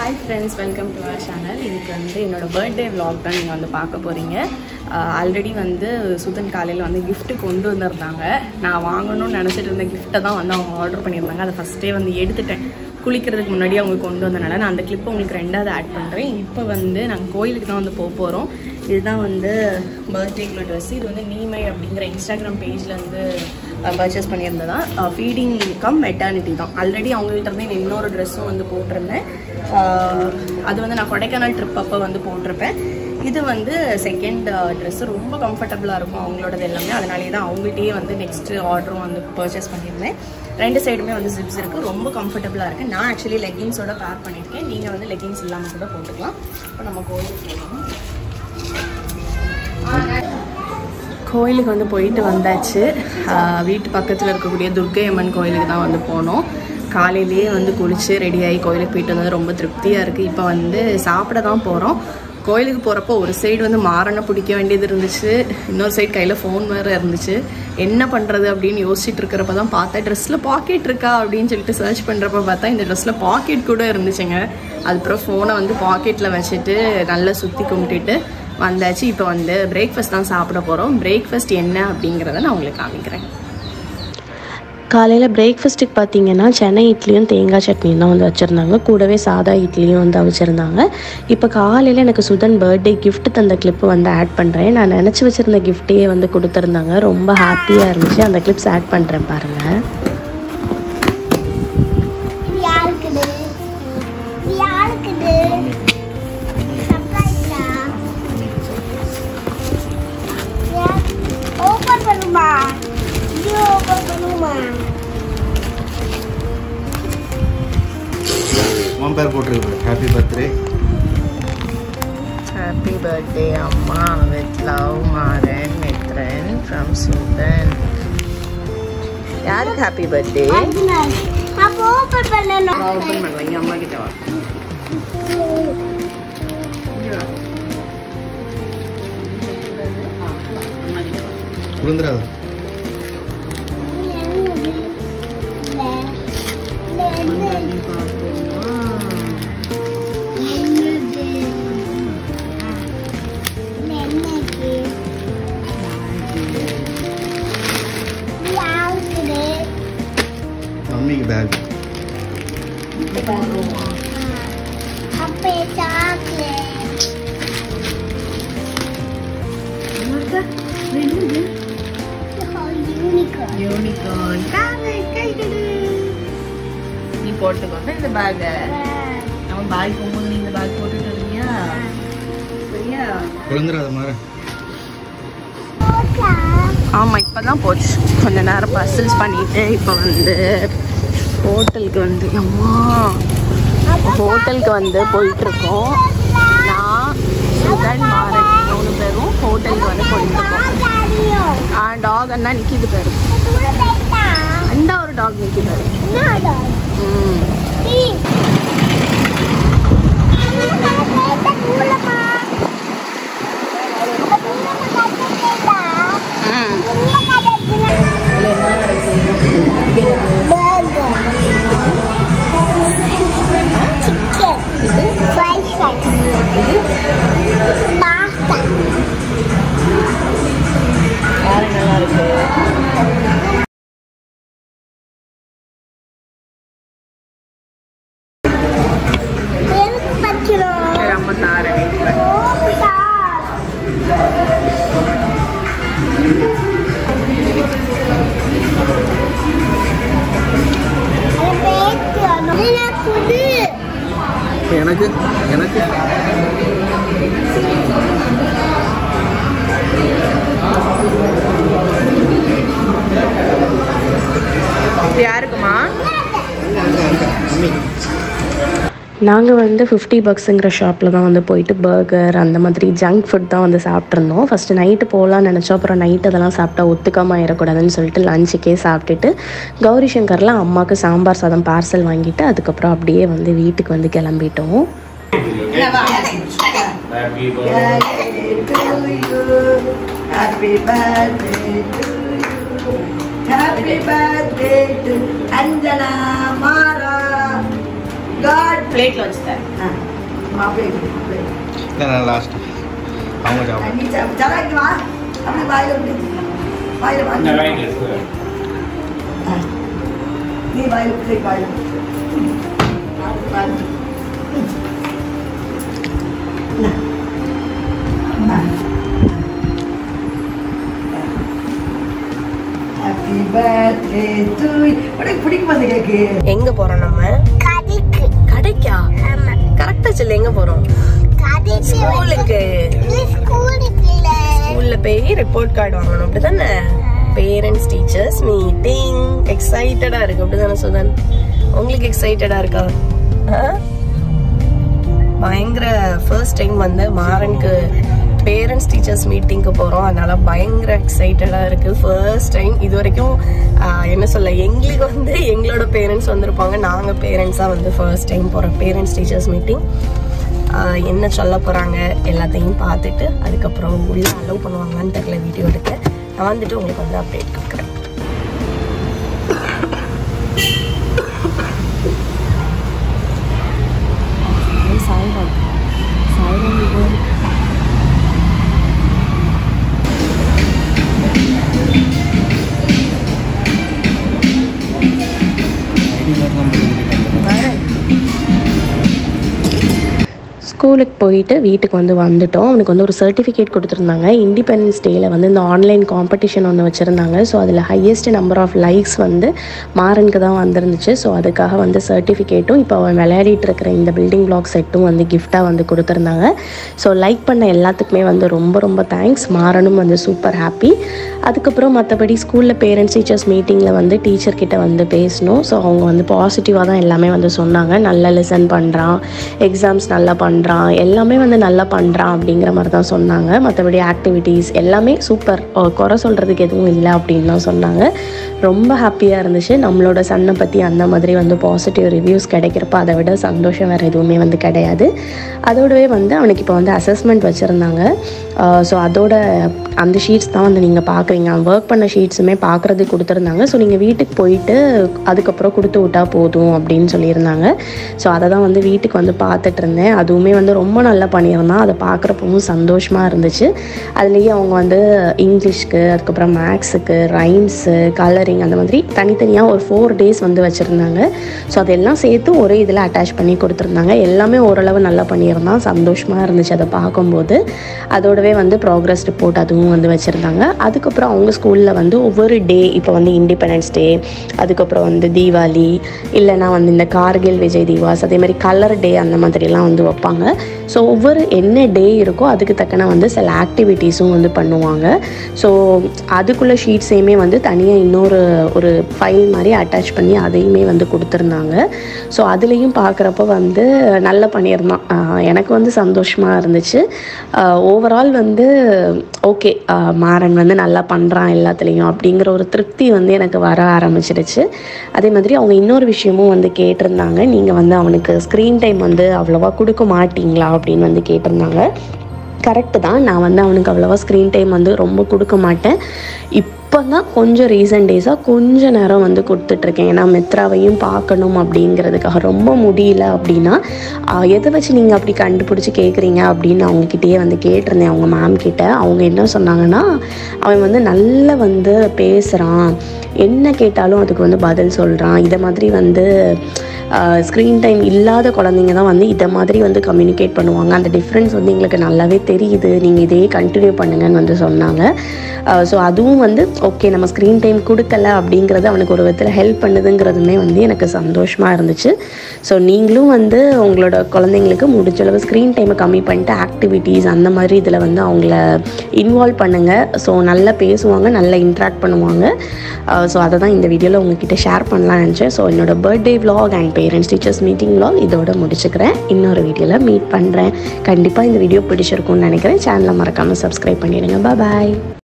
Hi friends welcome to our channel இதுக்கு வந்து என்னோட பர்த்டே vlog தான் நீங்கள் வந்து பார்க்க போகிறீங்க ஆல்ரெடி வந்து சுதன் காலையில் வந்து gift கொண்டு வந்திருந்தாங்க நான் வாங்கணும்னு நினச்சிட்டு இருந்த கிஃப்ட்டை தான் வந்து அவங்க ஆர்டர் பண்ணியிருந்தாங்க அதை ஃபஸ்ட்டே வந்து எடுத்துட்டேன் குளிக்கிறதுக்கு முன்னாடி அவங்க கொண்டு வந்தனால நான் அந்த கிளிப்பை உங்களுக்கு ரெண்டாவது ஆட் பண்ணுறேன் இப்போ வந்து நாங்கள் கோயிலுக்கு தான் வந்து போக போகிறோம் இதுதான் வந்து பர்த்டேக்குள்ள ட்ரெஸ் இது வந்து நீமை அப்படிங்கிற இன்ஸ்டாகிராம் பேஜில் வந்து பர்ச்சேஸ் பண்ணியிருந்ததா ஃபீடிங் கம் மெட்டர்னிட்டி தான் ஆல்ரெடி அவங்கள்ட்ட இருந்து நான் இன்னொரு ட்ரெஸ்ஸும் வந்து போட்டிருந்தேன் அஹ் அது வந்து நான் கொடைக்கானல் ட்ரிப் அப்போ வந்து போட்டிருப்பேன் இது வந்து செகண்ட் ட்ரெஸ்ஸு ரொம்ப கம்ஃபர்டபுளாக இருக்கும் அவங்களோடது எல்லாமே அதனாலே தான் அவங்கள்ட்டயே வந்து நெக்ஸ்ட்டு ஆர்டரும் வந்து பர்ச்சேஸ் பண்ணியிருந்தேன் ரெண்டு சைடுமே வந்து ஜிப்ஸ் இருக்குது ரொம்ப கம்ஃபர்டபுளாக இருக்குது நான் ஆக்சுவலி லெகின்ஸோட பேர் பண்ணியிருக்கேன் நீங்கள் வந்து லெகின்ஸ் இல்லாமல் கூட போட்டுக்கலாம் இப்போ நம்ம கோயிலுக்கு போகலாம் கோயிலுக்கு வந்து போயிட்டு வந்தாச்சு ஆஹ் வீட்டு பக்கத்தில் இருக்கக்கூடிய துர்க்கை அம்மன் கோயிலுக்கு தான் வந்து போனோம் காலையிலேயே வந்து குளிச்சு ரெடியாகி கோயிலுக்கு போயிட்டு வந்தது ரொம்ப திருப்தியாக இருக்குது இப்போ வந்து சாப்பிட தான் போகிறோம் கோயிலுக்கு போகிறப்போ ஒரு சைடு வந்து மாறனை பிடிக்க வேண்டியது இருந்துச்சு இன்னொரு சைடு கையில் ஃபோன் வேறு இருந்துச்சு என்ன பண்ணுறது அப்படின்னு யோசிச்சுட்டு இருக்கிறப்ப தான் பார்த்தேன் ட்ரெஸ்ஸில் பாக்கெட் இருக்கா அப்படின்னு சொல்லிட்டு சர்ச் பண்ணுறப்ப பார்த்தா இந்த ட்ரெஸ்ஸில் பாக்கெட் கூட இருந்துச்சுங்க அதுக்கப்புறம் ஃபோனை வந்து பாக்கெட்டில் வச்சுட்டு நல்லா சுற்றி கும்பிட்டுட்டு வந்தாச்சு இப்போ வந்து பிரேக்ஃபாஸ்ட் தான் சாப்பிட போகிறோம் பிரேக்ஃபாஸ்ட் என்ன அப்படிங்கிறத நான் உங்களுக்கு காமிக்கிறேன் காலையில் பிரேக்ஃபாஸ்ட்டுக்கு பார்த்தீங்கன்னா சென்னை இட்லியும் தேங்காய் சட்னியும் தான் வந்து வச்சுருந்தாங்க கூடவே சாதா இட்லியும் வந்து வச்சுருந்தாங்க இப்போ காலையில் எனக்கு சுதன் பர்த்டே gift தந்த கிளிப்பு வந்து ஆட் பண்ணுறேன் நான் நினச்சி வச்சுருந்த கிஃப்ட்டையே வந்து கொடுத்துருந்தாங்க ரொம்ப ஹாப்பியாக இருந்துச்சு அந்த கிளிப்ஸ் ஆட் பண்ணுறேன் பாருங்கள் இது யாருக்குது இது யாருக்குது சர்ப்ரைஸா ஓபன் பண்ணுமா இது ஓபன் பண்ணுமா உன் பேர் போட்டிருக்கு ஹாப்பி பர்த்டே ஹாப்பி பர்த்டே அம்மா with love Maran Mithran from Suthan யாருக்கு ஹாப்பி பர்த்டே அர்ஜுனன் அப்போ ஓபன் பண்ணணும் ஓப்பன் பண்ணுவாங்க அம்மா கிட்ட வா இங்க வா. ஆ, அம்மா கிட்ட வா. விழுந்துடாது பண்ணி பார்ப்போமா? மம்மிக்கு பேக் அப்பே சாக்லேட் யூனிகார்ன் யூனிகார்ன் காலை கைகளு நீ போட்டுக்கோங்க இந்த பேக் நம்ம பேக் போகும்போது நீ இந்த பேக் போட்டுட்டு வருவியா சரியா விழுந்துடாத மாற ஆமாம் இப்போ தான் போச்சு கொஞ்ச நேரம் பசில்ஸ் பண்ணிட்டு இப்போ வந்து ஹோட்டலுக்கு வந்து அம்மா ஹோட்டலுக்கு வந்து போயிட்டுருக்கோம் நான் சுதன் மாறன் மூணு பேரும் ஹோட்டலுக்கு வந்து போயிட்டுருக்கோம் ஆ டாக் அண்ணா நிற்கிது பேரு அந்த ஒரு டாக் நிற்கிது ம் ம் யாரு நல்லா இருக்கு சரி, அம்மா தாரேன் எனக்கு எனக்கு இது யாருக்குமா மம்மி நாங்கள் வந்து ஃபிஃப்டி பக்ஸுங்கிற ஷாப்பில் தான் வந்து போயிட்டு பர்கர் அந்த மாதிரி ஜங்க் ஃபுட் தான் வந்து சாப்பிட்ருந்தோம் ஃபஸ்ட்டு நைட்டு போகலான்னு நினச்சோம் அப்புறம் நைட் அதெல்லாம் சாப்பிட்டா ஒத்துக்காமல் ஆயிடக்கூடாதுன்னு சொல்லிட்டு லஞ்சுக்கே சாப்பிட்டுட்டு கௌரி சங்கரில் அம்மாவுக்கு சாம்பார் சாதம் பார்சல் வாங்கிட்டு அதுக்கப்புறம் அப்படியே வந்து வீட்டுக்கு வந்து கிளம்பிட்டோம் Happy birthday to you. Happy birthday to Anjana Mara. God பிளேட்ல வச்சுட்டேன் ஆ மாப்பிள்ளை கொடு, மாப்பிள்ளை கொடு. இல்லை நான் லாஸ்ட் அவங்க சாப்பிடும் நீ சா- சரா இங்க வா அப்படி வாயில விடு வாயில வாங்கி ஆ. நீ வாயில விட்டு வாயில விடு. வாயில விடு. ம். இந்தா. ஆ. Happy birthday to you. உனக்கு பிடிக்குமா அந்த கேக்கு எங்க போறோம் நம்ம கடைக்கு கடைக்கா ஆமா கரெக்டா சொல்லு எங்க போறோம் கடைக்கு ஸ்கூலுக்கு இது ஸ்கூலுக்கு இல்ல ஸ்கூல்ல போய் ரிப்போர்ட் கார்டு வாங்கணும் அப்படிதானே பேரண்ட்ஸ் டீச்சர்ஸ் மீட்டிங் எக்ஸைட்டடா இருக்கு அப்படிதானே சுதன் உங்களுக்கு எக்ஸைட்டடா இருக்கா ஆ? பயங்கர ஃபர்ஸ்ட் டைம் வந்து மாறனுக்கு பேரண்ட்ஸ் டீச்சர்ஸ் மீட்டிங்க்கு போகிறோம் அதனால பயங்கர எக்ஸைட்டடாக இருக்குது ஃபர்ஸ்ட் டைம் இது வரைக்கும் ஆஹ், என்ன சொல்ல எங்களுக்கு வந்து எங்களோட பேரண்ட்ஸ் வந்திருப்பாங்க நாங்கள் பேரண்ட்ஸாக வந்து ஃபர்ஸ்ட் டைம் போகிறோம் பேரண்ட்ஸ் டீச்சர்ஸ் மீட்டிங் என்ன சொல்ல போகிறாங்க எல்லாத்தையும் பார்த்துட்டு அதுக்கப்புறம் உள்ள அலோவ் பண்ணுவாங்களான்னு தெரியல வீடியோ எடுக்க நான் வந்துட்டு உங்களுக்கு வந்து அப்டேட் கொடுக்குறேன் ஸ்கூலுக்கு போயிட்டு வீட்டுக்கு வந்து வந்துட்டோம் அவனுக்கு வந்து ஒரு சர்டிஃபிகேட் கொடுத்துருந்தாங்க இண்டிபெண்டன்ஸ் டேயில் வந்து இந்த ஆன்லைன் காம்படிஷன் ஒன்று வச்சுருந்தாங்க ஸோ அதில் ஹையஸ்ட் நம்பர் ஆஃப் லைக்ஸ் வந்து மாறனுக்கு தான் வந்திருந்துச்சு ஸோ அதுக்காக வந்து சர்டிஃபிகேட்டும் இப்போ அவன் விளையாடிட்டு இருக்கிற இந்த பில்டிங் பிளாக் செட்டும் வந்து கிஃப்டாக வந்து கொடுத்துருந்தாங்க ஸோ லைக் பண்ண எல்லாத்துக்குமே வந்து ரொம்ப ரொம்ப தேங்க்ஸ் மாறனும் வந்து சூப்பர் ஹாப்பி அதுக்கப்புறம் மற்றபடி ஸ்கூலில் பேரண்ட்ஸ் டீச்சர்ஸ் மீட்டிங்கில் வந்து டீச்சர் கிட்ட வந்து பேசணும் ஸோ அவங்க வந்து பாசிட்டிவாக தான் எல்லாமே வந்து சொன்னாங்க நல்லா லிசன் பண்ணுறான் எக்ஸாம்ஸ் நல்லா பண்ணுறான் எல்லாமே வந்து நல்லா பண்ணுறான் அப்படிங்கிற மாதிரி தான் சொன்னாங்க மற்றபடி ஆக்டிவிட்டீஸ் எல்லாமே சூப்பர் குறை சொல்கிறதுக்கு எதுவும் இல்லை அப்படின்னு தான் சொன்னாங்க ரொம்ப ஹாப்பியாக இருந்துச்சு நம்மளோட சன்னை பற்றி அந்த மாதிரி வந்து பாசிட்டிவ் ரிவ்யூஸ் கிடைக்கிறப்ப அதை விட சந்தோஷம் வேறு எதுவுமே வந்து கிடையாது அதோடவே வந்து அவனுக்கு இப்போ வந்து அசஸ்மெண்ட் வச்சுருந்தாங்க ஸோ அதோட அந்த ஷீட்ஸ் தான் வந்து நீங்கள் பார்க்குறீங்க அவன் ஒர்க் பண்ண ஷீட்ஸுமே பார்க்குறதுக்கு கொடுத்துருந்தாங்க ஸோ நீங்கள் வீட்டுக்கு போயிட்டு அதுக்கப்புறம் கொடுத்து விட்டா போதும் அப்படின்னு சொல்லியிருந்தாங்க ஸோ அதை தான் வந்து வீட்டுக்கு வந்து பார்த்துட்டு இருந்தேன் அதுவுமே வந்து ரொம்ப நல்லா பண்ணியிருந்தான் அதை பார்க்குறப்பவும் சந்தோஷமாக இருந்துச்சு அதுலேயே அவங்க வந்து இங்கிலீஷ்க்கு அதுக்கப்புறம் மேக்ஸுக்கு ரைம்ஸு கலரிங் அந்த மாதிரி தனித்தனியாக ஒரு ஃபோர் டேஸ் வந்து வச்சுருந்தாங்க ஸோ அதெல்லாம் சேர்த்து ஒரே இதில் அட்டாச் பண்ணி கொடுத்துருந்தாங்க எல்லாமே ஓரளவு நல்லா பண்ணியிருந்தான் சந்தோஷமாக இருந்துச்சு அதை பார்க்கும்போது அதோடவே வந்து ப்ராக்ரஸ் ரிப்போர்ட் அதுவும் வந்து வச்சுருந்தாங்க அதுக்கப்புறம் அவங்க ஸ்கூலில் வந்து ஒவ்வொரு டே இப்போ வந்து இண்டிபெண்டன்ஸ் டே அதுக்கப்புறம் வந்து தீபாவளி இல்லைனா வந்து இந்த கார்கில் விஜய் திவாஸ் அதே மாதிரி கலர் டே அந்த மாதிரிலாம் வந்து வைப்பாங்க ஸோ ஒவ்வொரு என்ன டே இருக்கோ அதுக்கு தக்கன வந்து சில ஆக்டிவிட்டீஸும் வந்து பண்ணுவாங்க ஸோ அதுக்குள்ள ஷீட்ஸையுமே வந்து தனியாக இன்னொரு ஒரு ஃபைல் மாதிரி அட்டாச் பண்ணி அதையுமே வந்து கொடுத்துருந்தாங்க ஸோ அதுலேயும் பார்க்குறப்ப வந்து நல்லா பண்ணியிருந்தான் ஆஹ் எனக்கு வந்து சந்தோஷமாக இருந்துச்சு ஓவரால் வந்து ஓகே மாறன் வந்து நல்லா பண்ணுறான் எல்லாத்துலேயும் அப்படிங்கிற ஒரு திருப்தி வந்து எனக்கு வர ஆரம்பிச்சிடுச்சு அதே மாதிரி அவங்க இன்னொரு விஷயமும் வந்து கேட்டிருந்தாங்க நீங்கள் வந்து அவனுக்கு ஸ்க்ரீன் டைம் வந்து அவ்வளோவா கொடுக்க மாட்டீங்களா அப்படின்னு வந்து கேட்டிருந்தாங்க கரெக்டு தான் நான் வந்து அவனுக்கு அவ்வளோவா ஸ்க்ரீன் டைம் வந்து ரொம்ப கொடுக்க மாட்டேன் இப்போ தான் கொஞ்சம் ரீசன்ட் டேஸாக கொஞ்ச நேரம் வந்து கொடுத்துட்ருக்கேன் ஏன்னா மித்ராவையும் பார்க்கணும் அப்படிங்கிறதுக்காக ரொம்ப முடியல அப்படின்னா ஆஹ், எதை வச்சு நீங்கள் அப்படி கண்டுபிடிச்சி கேட்குறீங்க அப்படின்னு அவங்கக்கிட்டேயே வந்து கேட்டிருந்தேன் அவங்க மேம் கிட்ட அவங்க என்ன சொன்னாங்கன்னா அவன் வந்து நல்லா வந்து பேசுகிறான் என்ன கேட்டாலும் அதுக்கு வந்து பதில் சொல்கிறான் இதை மாதிரி வந்து ஸ்க்ரீன் டைம் இல்லாத குழந்தைங்க தான் வந்து இதை மாதிரி வந்து கம்யூனிகேட் பண்ணுவாங்க அந்த டிஃப்ரென்ஸ் வந்து எங்களுக்கு நல்லாவே தெரியுது நீங்கள் இதே கண்டினியூ பண்ணுங்கன்னு வந்து சொன்னாங்க ஸோ அதுவும் வந்து ஓகே நம்ம ஸ்க்ரீன் டைம் கொடுக்கல அப்படிங்கிறது அவனுக்கு ஒரு விதத்தில் ஹெல்ப் பண்ணுதுங்கிறதுமே வந்து எனக்கு சந்தோஷமாக இருந்துச்சு ஸோ நீங்களும் வந்து உங்களோட குழந்தைங்களுக்கு முடிஞ்ச அளவு ஸ்க்ரீன் டைமை கம்மி பண்ணிட்டு ஆக்டிவிட்டீஸ் அந்த மாதிரி இதில் வந்து அவங்கள இன்வால்வ் பண்ணுங்கள் ஸோ நல்லா பேசுவாங்க நல்லா இன்ட்ராக்ட் பண்ணுவாங்க ஸோ அதை தான் இந்த வீடியோவில் உங்ககிட்ட ஷேர் பண்ணலாம்னு நினச்சேன் ஸோ என்னோட birthday vlog and parents teachers meeting vlog இதோட முடிச்சுக்கிறேன் இன்னொரு வீடியோவில் மீட் பண்ணுறேன் கண்டிப்பாக இந்த வீடியோ பிடிச்சிருக்கும்னு நினைக்கிறேன் சேனலை மறக்காமல் சப்ஸ்கிரைப் பண்ணிடுங்க பாய்